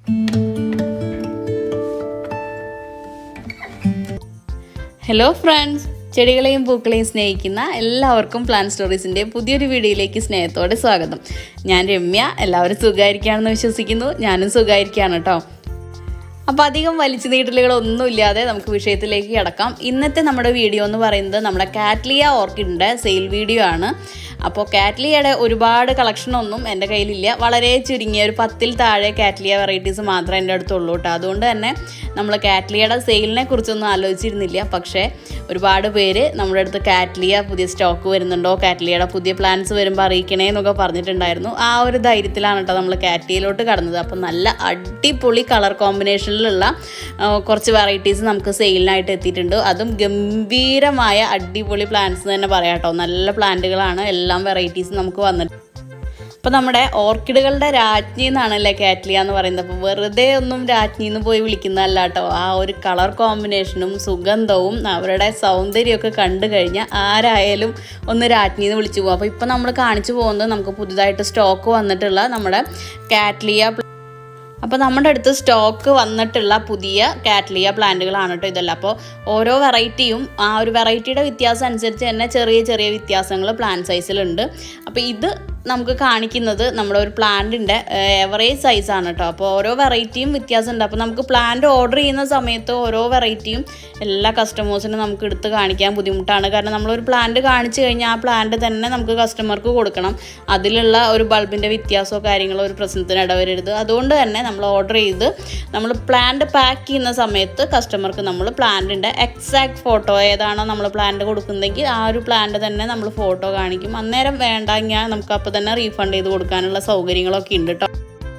hello friends ചെടികളെയും പൂക്കളെയും സ്നേഹിക്കുന്ന എല്ലാവർക്കും plan സ്റ്റോറീസിൻ്റെ പുതിയൊരു വീഡിയോയിലേക്ക് സ്നേഹത്തോടെ സ്വാഗതം ഞാൻ രമ്യ എല്ലാവരും സുഖമായിരിക്കുകയാണെന്ന് വിശ്വസിക്കുന്നു ഞാനും സുഖമായിരിക്കുകയാണ് കേട്ടോ അപ്പോൾ അധികം വലിച്ചു നീട്ടലുകളൊന്നും ഇല്ലാതെ നമുക്ക് വിഷയത്തിലേക്ക് കിടക്കാം ഇന്നത്തെ നമ്മുടെ വീഡിയോ എന്ന് പറയുന്നത് നമ്മുടെ കാറ്റ്ലിയ ഓർക്കിഡിൻ്റെ സെയിൽ വീഡിയോ ആണ് അപ്പോൾ കാറ്റ്ലിയയുടെ ഒരുപാട് കളക്ഷനൊന്നും എൻ്റെ കയ്യിലില്ല വളരെ ചുരുങ്ങിയ ഒരു പത്തിൽ താഴെ കാറ്റ്ലിയ വെറൈറ്റീസ് മാത്രമേ എൻ്റെ അടുത്തുള്ളൂ കേട്ടോ അതുകൊണ്ട് തന്നെ നമ്മൾ കാറ്റ്ലിയയുടെ സെയിലിനെ കുറിച്ചൊന്നും ആലോചിച്ചിരുന്നില്ല പക്ഷേ ഒരുപാട് പേര് നമ്മുടെ അടുത്ത് കാറ്റ്ലിയ പുതിയ സ്റ്റോക്ക് വരുന്നുണ്ടോ കാറ്റ്ലിയയുടെ പുതിയ പ്ലാൻസ് വരുമ്പോൾ അറിയിക്കണേ എന്നൊക്കെ പറഞ്ഞിട്ടുണ്ടായിരുന്നു ആ ഒരു ധൈര്യത്തിലാണ് കേട്ടോ നമ്മൾ കാറ്റ്ലിയയിലോട്ട് കടന്നത് അപ്പോൾ നല്ല അടിപൊളി കളർ കോമ്പിനേഷനിലുള്ള ആ, കുറച്ച് വെറൈറ്റീസ് നമുക്ക് സെയിലിനായിട്ട് എത്തിയിട്ടുണ്ട് അതും ഗംഭീരമായ അടിപൊളി പ്ലാന്റ്സ് തന്നെ പറയാം കേട്ടോ നല്ല പ്ലാന്റുകളാണ് എല്ലാം വെറൈറ്റീസ് നമുക്ക് വന്നിട്ട് അപ്പോൾ നമ്മുടെ ഓർക്കിഡുകളുടെ രാജ്ഞി എന്നാണല്ലേ കാറ്റ്ലിയ എന്ന് പറയുന്നത് അപ്പോൾ വെറുതെ ഒന്നും രാജ്ഞി എന്ന് പോയി വിളിക്കുന്നതല്ല കേട്ടോ ആ ഒരു കളർ കോമ്പിനേഷനും സുഗന്ധവും അവരുടെ സൗന്ദര്യമൊക്കെ കണ്ടു കഴിഞ്ഞാൽ ആരായാലും ഒന്ന് രാജ്ഞി എന്ന് വിളിച്ചു പോകും അപ്പോൾ ഇപ്പോൾ നമ്മൾ കാണിച്ചു പോകുന്നത് നമുക്ക് പുതുതായിട്ട് സ്റ്റോക്ക് വന്നിട്ടുള്ള നമ്മുടെ കാറ്റ്ലിയ അപ്പോൾ നമ്മുടെ അടുത്ത് സ്റ്റോക്ക് വന്നിട്ടുള്ള പുതിയ കാറ്റ്ലിയ പ്ലാന്റുകളാണ് കേട്ടോ ഇതെല്ലാം അപ്പോൾ ഓരോ വെറൈറ്റിയും ആ ഒരു വെറൈറ്റിയുടെ വ്യത്യാസം അനുസരിച്ച് തന്നെ ചെറിയ ചെറിയ വ്യത്യാസങ്ങൾ പ്ലാൻ സൈസിലുണ്ട് അപ്പോൾ ഇത് നമുക്ക് കാണിക്കുന്നത് നമ്മുടെ ഒരു പ്ലാന്റിൻ്റെ എവറേജ് സൈസാണ് കേട്ടോ അപ്പോൾ ഓരോ വെറൈറ്റിയും വ്യത്യാസമുണ്ട് അപ്പോൾ നമുക്ക് പ്ലാന്റ് ഓർഡർ ചെയ്യുന്ന സമയത്ത് ഓരോ വെറൈറ്റിയും എല്ലാ കസ്റ്റമേഴ്സിനും നമുക്ക് എടുത്ത് കാണിക്കാൻ ബുദ്ധിമുട്ടാണ് കാരണം നമ്മളൊരു പ്ലാന്റ് കാണിച്ചു കഴിഞ്ഞാൽ ആ പ്ലാന്റ് തന്നെ നമുക്ക് കസ്റ്റമർക്ക് കൊടുക്കണം അതിലുള്ള ഒരു ബൾബിൻ്റെ വ്യത്യാസമോ കാര്യങ്ങളോ ഒരു പ്രശ്നത്തിന് ഇടവരരുത് അതുകൊണ്ട് തന്നെ നമ്മൾ ഓർഡർ ചെയ്ത് നമ്മൾ പ്ലാന്റ് പാക്ക് ചെയ്യുന്ന സമയത്ത് കസ്റ്റമർക്ക് നമ്മൾ പ്ലാന്റിൻ്റെ എക്സാക്ട് ഫോട്ടോ ഏതാണോ നമ്മൾ പ്ലാന്റ് കൊടുക്കുന്നതെങ്കിൽ ആ ഒരു പ്ലാന്റ് തന്നെ നമ്മൾ ഫോട്ടോ കാണിക്കും അന്നേരം വേണ്ടെങ്കിൽ നമുക്ക് അപ്പോൾ തന്നെ റീഫണ്ട് ചെയ്ത് കൊടുക്കാനുള്ള സൗകര്യങ്ങളൊക്കെ ഉണ്ട് കേട്ടോ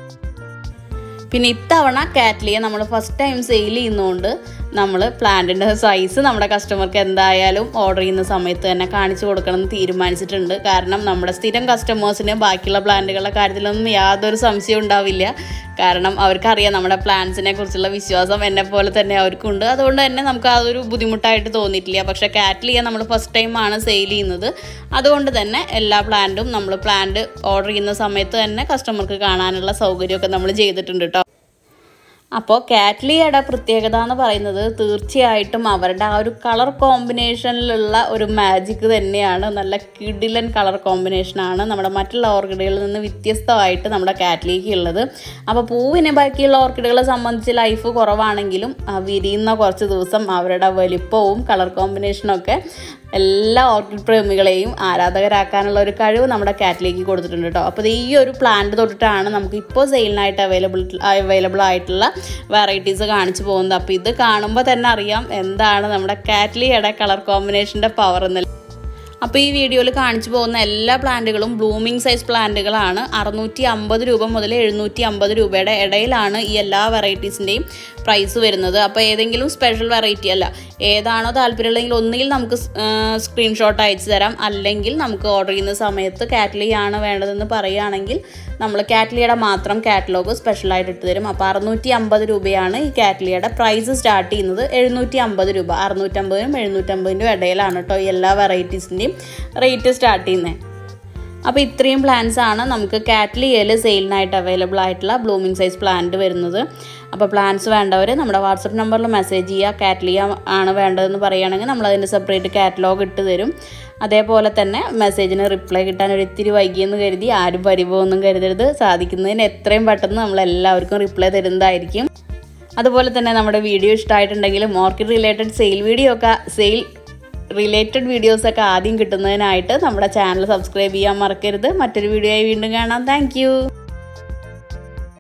പിന്നെ ഇത്തവണ കാറ്റ്ലിയെ നമ്മൾ ഫസ്റ്റ് ടൈം സെയിൽ ചെയ്യുന്നതുകൊണ്ട് നമ്മൾ പ്ലാന്റിൻ്റെ സൈസ് നമ്മുടെ കസ്റ്റമർക്ക് എന്തായാലും ഓർഡർ ചെയ്യുന്ന സമയത്ത് തന്നെ കാണിച്ചു കൊടുക്കണം എന്ന് തീരുമാനിച്ചിട്ടുണ്ട് കാരണം നമ്മുടെ സ്ഥിരം കസ്റ്റമേഴ്സിന് ബാക്കിയുള്ള പ്ലാന്റുകളുടെ കാര്യത്തിലൊന്നും യാതൊരു സംശയവും ഉണ്ടാവില്ല കാരണം അവർക്കറിയാം നമ്മുടെ പ്ലാന്റ്സിനെ കുറിച്ചുള്ള വിശ്വാസം എന്നെ പോലെ തന്നെ അവർക്കുണ്ട് അതുകൊണ്ട് തന്നെ നമുക്ക് അതൊരു ബുദ്ധിമുട്ടായിട്ട് തോന്നിയിട്ടില്ല പക്ഷേ കാറ്റ്ലിയ നമ്മൾ ഫസ്റ്റ് ടൈമാണ് സെയിൽ ചെയ്യുന്നത് അതുകൊണ്ട് തന്നെ എല്ലാ പ്ലാന്റും നമ്മൾ പ്ലാന്റ് ഓർഡർ ചെയ്യുന്ന സമയത്ത് തന്നെ കസ്റ്റമർക്ക് കാണാനുള്ള സൗകര്യമൊക്കെ നമ്മൾ ചെയ്തിട്ടുണ്ട് കേട്ടോ അപ്പോൾ കാറ്റ്ലിയയുടെ പ്രത്യേകത എന്ന് പറയുന്നത് തീർച്ചയായിട്ടും അവരുടെ ആ ഒരു കളർ കോമ്പിനേഷനിലുള്ള ഒരു മാജിക് തന്നെയാണ് നല്ല കിഡിലൻ കളർ കോമ്പിനേഷനാണ് നമ്മുടെ മറ്റുള്ള ഓർക്കിഡുകളിൽ നിന്ന് വ്യത്യസ്തമായിട്ട് നമ്മുടെ കാറ്റ്ലിക്ക് ഉള്ളത് അപ്പോൾ പൂവിനെ ബാക്കിയുള്ള ഓർക്കിഡുകളെ സംബന്ധിച്ച് ലൈഫ് കുറവാണെങ്കിലും ആ വിരിയുന്ന കുറച്ച് ദിവസം അവരുടെ വലിപ്പവും കളർ കോമ്പിനേഷനൊക്കെ എല്ലാ ഓർക്കിഡ് പ്രേമികളെയും ആരാധകരാക്കാനുള്ള ഒരു കഴിവ് നമ്മുടെ കാറ്റിലേക്ക് കൊടുത്തിട്ടുണ്ട് കേട്ടോ അപ്പോൾ ഈ ഒരു പ്ലാന്റ് തൊട്ടിട്ടാണ് നമുക്ക് ഇപ്പോൾ സെയിലിനായിട്ട് അവൈലബിൾ അവൈലബിൾ ആയിട്ടുള്ള വെറൈറ്റീസ് കാണിച്ചു പോകുന്നത് അപ്പോൾ ഇത് കാണുമ്പോൾ തന്നെ അറിയാം എന്താണ് നമ്മുടെ കാറ്റ്ലിയുടെ കളർ കോമ്പിനേഷൻ്റെ പവർ എന്ന് അപ്പോൾ ഈ വീഡിയോയിൽ കാണിച്ചു പോകുന്ന എല്ലാ പ്ലാന്റുകളും ബ്ലൂമിങ് സൈസ് പ്ലാന്റുകളാണ് അറുന്നൂറ്റി അമ്പത് രൂപ മുതൽ എഴുന്നൂറ്റി അമ്പത് രൂപയുടെ ഇടയിലാണ് ഈ എല്ലാ വെറൈറ്റീസിൻ്റെയും പ്രൈസ് വരുന്നത് അപ്പോൾ ഏതെങ്കിലും സ്പെഷ്യൽ വെറൈറ്റി അല്ല ഏതാണോ താല്പര്യമുള്ളതെങ്കിൽ ഒന്നുകിൽ നമുക്ക് സ്ക്രീൻഷോട്ട് അയച്ചു തരാം അല്ലെങ്കിൽ നമുക്ക് ഓർഡർ ചെയ്യുന്ന സമയത്ത് കാറ്റ്ലി ആണ് വേണ്ടതെന്ന് പറയുകയാണെങ്കിൽ നമ്മൾ കാറ്റ്ലിയുടെ മാത്രം കാറ്റലോഗ് സ്പെഷ്യലായിട്ട് ഇട്ട് തരും അപ്പോൾ അറുന്നൂറ്റി അമ്പത് രൂപയാണ് ഈ കാറ്റ്ലിയുടെ പ്രൈസ് സ്റ്റാർട്ട് ചെയ്യുന്നത് എഴുന്നൂറ്റി അമ്പത് രൂപ അറുന്നൂറ്റമ്പതിനും എഴുന്നൂറ്റമ്പതിനും ഇടയിലാണ് കേട്ടോ ഈ എല്ലാ വെറൈറ്റീസിൻ്റെയും റേറ്റ് സ്റ്റാർട്ട് ചെയ്യുന്നത് അപ്പോൾ ഇത്രയും പ്ലാന്റ്സ് ആണ് നമുക്ക് കാറ്റ്ലിയയിൽ സെയിലിനായിട്ട് അവൈലബിൾ ആയിട്ടുള്ള ബ്ലൂമിങ് സൈസ് പ്ലാന്റ് വരുന്നത് അപ്പോൾ പ്ലാന്റ്സ് വേണ്ടവർ നമ്മുടെ വാട്സപ്പ് നമ്പറിൽ മെസ്സേജ് ചെയ്യുക കാറ്റ്ലിയ ആണ് വേണ്ടതെന്ന് പറയുകയാണെങ്കിൽ നമ്മൾ അതിൻ്റെ സെപ്പറേറ്റ് കാറ്റലോഗ് ഇട്ട് തരും അതേപോലെ തന്നെ മെസ്സേജിന് റിപ്ലൈ കിട്ടാൻ ഒരു ഇത്തിരി വൈകിയെന്ന് കരുതി ആരും പരിഭവമൊന്നും കരുതരുത് സാധിക്കുന്നതിന് എത്രയും പെട്ടെന്ന് നമ്മൾ എല്ലാവർക്കും റിപ്ലൈ തരുന്നതായിരിക്കും അതുപോലെ തന്നെ നമ്മുടെ വീഡിയോ ഇഷ്ടമായിട്ടുണ്ടെങ്കിലും ഓർക്കിഡ് റിലേറ്റഡ് സെയിൽ വീഡിയോ ഒക്കെ സെയിൽ റിലേറ്റഡ് വീഡിയോസൊക്കെ ആദ്യം കിട്ടുന്നതിനായിട്ട് നമ്മുടെ ചാനൽ സബ്സ്ക്രൈബ് ചെയ്യാൻ മറക്കരുത് മറ്റൊരു വീഡിയോ ആയി വീണ്ടും കാണാം താങ്ക്